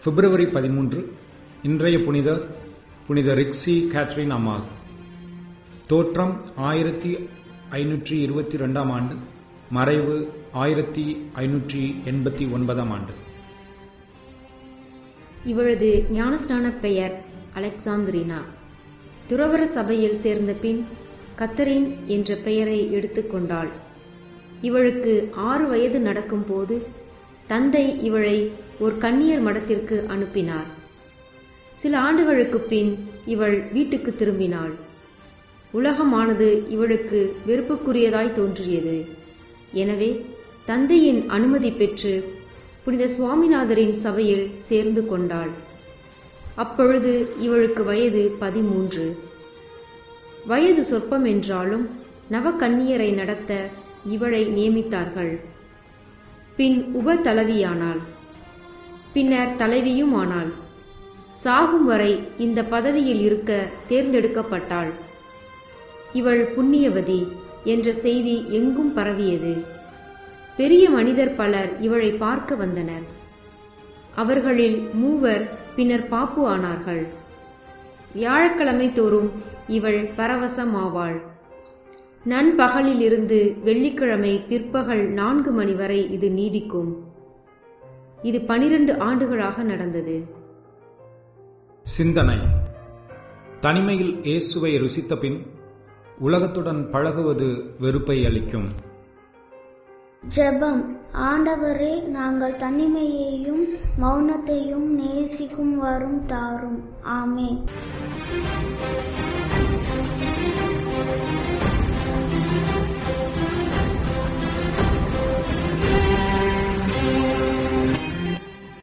பிப்ரவரி பதிமூன்று இன்றைய புனிதர் புனித ரிக்ஸி கேத்ரின் அம்மாள் தோற்றம் ஆயிரத்தி ஐநூற்றி இருபத்தி ரெண்டாம் ஆண்டு மறைவு ஆயிரத்தி ஐநூற்றி எண்பத்தி ஒன்பதாம் ஆண்டு இவளது ஞானஸ்நான பெயர் அலெக்சாந்திரினா துறவர சபையில் சேர்ந்த பின் கத்தரின் என்ற பெயரை எடுத்துக்கொண்டாள் இவளுக்கு ஆறு வயது நடக்கும்போது தந்தை இவளை ஒரு கன்னியர் மடத்திற்கு அனுப்பினார் சில ஆண்டுகளுக்குப் பின் இவள் வீட்டுக்கு திரும்பினாள் உலகமானது இவளுக்கு வெறுப்புக்குரியதாய் தோன்றியது எனவே தந்தையின் அனுமதி பெற்று புனித சுவாமிநாதரின் சபையில் சேர்ந்து கொண்டாள் அப்பொழுது இவளுக்கு வயது பதிமூன்று வயது சொற்பம் என்றாலும் நவக்கன்னியரை நடத்த இவளை நியமித்தார்கள் பின் உப தலைவியானாள் பின்னர் தலைவியும் ஆனாள் சாகும் வரை இந்த பதவியில் இருக்க தேர்ந்தெடுக்கப்பட்டாள் இவள் புண்ணியவதி என்ற செய்தி எங்கும் பரவியது பெரிய மனிதர் பலர் இவளை பார்க்க வந்தனர் அவர்களில் மூவர் பின்னர் பாப்பு ஆனார்கள் வியாழக்கிழமை தோறும் இவள் பரவசமாவாள் நண்பகலிலிருந்து வெள்ளிக்கிழமை பிற்பகல் நான்கு மணி வரை இது நீடிக்கும் இது பனிரெண்டு ஆண்டுகளாக நடந்தது சிந்தனை தனிமையில் இயேசுவை ருசித்த பின் உலகத்துடன் பழகுவது வெறுப்பை அளிக்கும் ஜெபம் ஆண்டவரே நாங்கள் தனிமையையும் மௌனத்தையும் நேசிக்கும் வரும் தாரும் ஆமே